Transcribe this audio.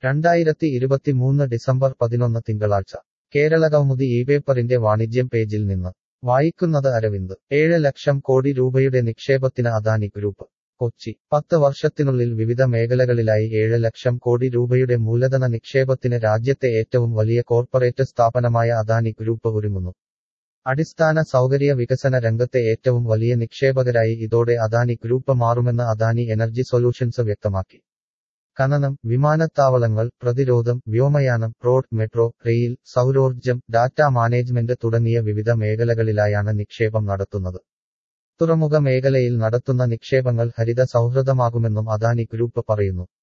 രണ്ടായിരത്തി ഇരുപത്തിമൂന്ന് ഡിസംബർ പതിനൊന്ന് തിങ്കളാഴ്ച കേരളകൗമുദി ഈ പേപ്പറിന്റെ വാണിജ്യം പേജിൽ നിന്ന് വായിക്കുന്നത് അരവിന്ദ് ഏഴ് ലക്ഷം കോടി രൂപയുടെ നിക്ഷേപത്തിന് അദാനി ഗ്രൂപ്പ് കൊച്ചി പത്ത് വർഷത്തിനുള്ളിൽ വിവിധ മേഖലകളിലായി ഏഴ് ലക്ഷം കോടി രൂപയുടെ മൂലധന നിക്ഷേപത്തിന് രാജ്യത്തെ ഏറ്റവും വലിയ കോർപ്പറേറ്റ് സ്ഥാപനമായ അദാനി ഗ്രൂപ്പ് ഒരുങ്ങുന്നു അടിസ്ഥാന സൗകര്യ വികസന രംഗത്തെ ഏറ്റവും വലിയ നിക്ഷേപകരായി ഇതോടെ അദാനി ഗ്രൂപ്പ് മാറുമെന്ന് അദാനി എനർജി സൊല്യൂഷൻസ് വ്യക്തമാക്കി ഖനനം വിമാനത്താവളങ്ങൾ പ്രതിരോധം വ്യോമയാനം റോഡ് മെട്രോ റെയിൽ സൗരോർജ്ജം ഡാറ്റ മാനേജ്മെന്റ് തുടങ്ങിയ വിവിധ മേഖലകളിലായാണ് നിക്ഷേപം നടത്തുന്നത് തുറമുഖ മേഖലയിൽ നടത്തുന്ന നിക്ഷേപങ്ങൾ ഹരിത സൗഹൃദമാകുമെന്നും അദാനി ഗ്രൂപ്പ് പറയുന്നു